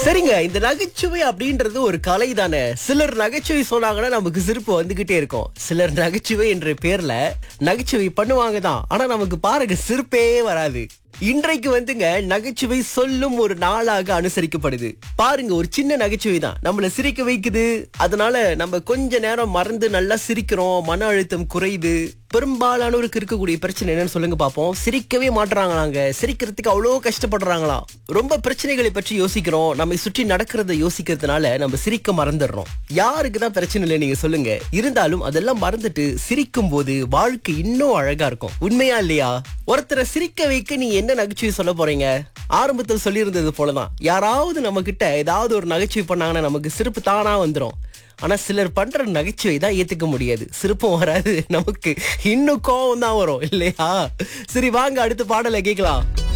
சரிங்க இந்த நகைச்சுவை அப்படின்றது ஒரு கலை தானே சிலர் நகைச்சுவை சொன்னாங்கன்னா நமக்கு சிரிப்பு வந்துகிட்டே இருக்கும் சிலர் நகைச்சுவை என்ற பேர்ல நகைச்சுவை பண்ணுவாங்க தான் ஆனா நமக்கு பாருங்க சிரிப்பே வராது இன்றைக்கு வந்துங்க நகைச்சுவை சொல்லும் ஒரு நாளாக அனுசரிக்கப்படுது பாருங்க ஒரு சின்ன நகைச்சுவை தான் நம்மள சிரிக்க வைக்குது அதனால நம்ம கொஞ்ச நேரம் மறந்து நல்லா சிரிக்கிறோம் மன அழுத்தம் குறையுது பெரும்பாலானோருக்கு இருக்கக்கூடிய பிரச்சனை என்னன்னு சொல்லுங்க பாப்போம் சிரிக்கவே மாட்றாங்களாங்க சிரிக்கிறதுக்கு அவ்வளோ கஷ்டப்படுறாங்களாம் ரொம்ப பிரச்சனைகளை பற்றி யோசிக்கிறோம் நம்மை சுற்றி நடக்கிறத யோசிக்கிறதுனால நம்ம சிரிக்க மறந்துடுறோம் யாருக்கு தான் பிரச்சனை இல்லை நீங்க சொல்லுங்க இருந்தாலும் அதெல்லாம் மறந்துட்டு சிரிக்கும் போது வாழ்க்கை இன்னும் அழகா இருக்கும் உண்மையா இல்லையா ஒருத்தரை சிரிக்க வைக்க நீ என்ன நகைச்சுவை சொல்ல போறீங்க ஆரம்பத்தில் சொல்லியிருந்தது போலதான் யாராவது நம்ம கிட்ட ஏதாவது ஒரு நகைச்சுவை பண்ணாங்கன்னா நமக்கு சிரிப்பு தானா வந்துரும் ஆனா சிலர் பண்ற நகைச்சுவை தான் ஏத்துக்க முடியாது சிரிப்பும் வராது நமக்கு இன்னும் கோவம் தான் வரும் இல்லையா சரி வாங்க அடுத்த பாடலை கேட்கலாம்